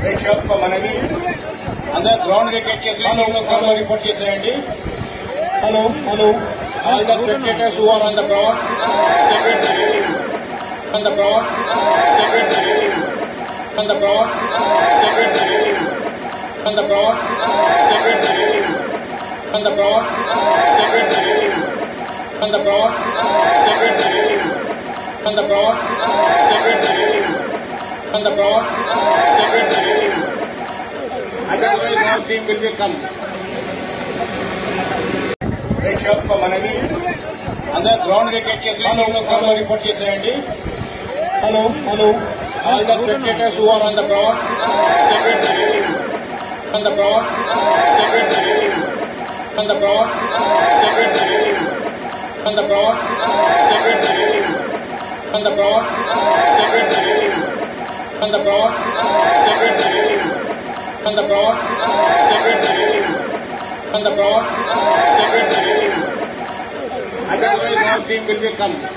ప్రేక్షకులకు మనవి అందరూ గ్రౌండ్ వికెట్ చేసి గ్రౌండ్ రిపోర్ట్ చేసేయండి hello hello All the spectators who are on the ground, take it the area. On the ground, take it the area. On the ground, take it the area. On the ground, take it the area. On the ground, take it the area. On the ground, take it the area. On the ground, take it the area. On the ground, take it the area. Otherwise, no team will be come. ప్రేక్షకులకు మనవి అందరూ ground wicket చేసి ground report చేసేయండి hello hello All the spectators who are on the ground, take it the area. On the ground, take it the area. On the ground, take it the area. On the ground, take it the area. On the ground, take it the area. On the ground, take it the area. On the ground, take it the area. On the ground, take it the area. Otherwise, no team will be come.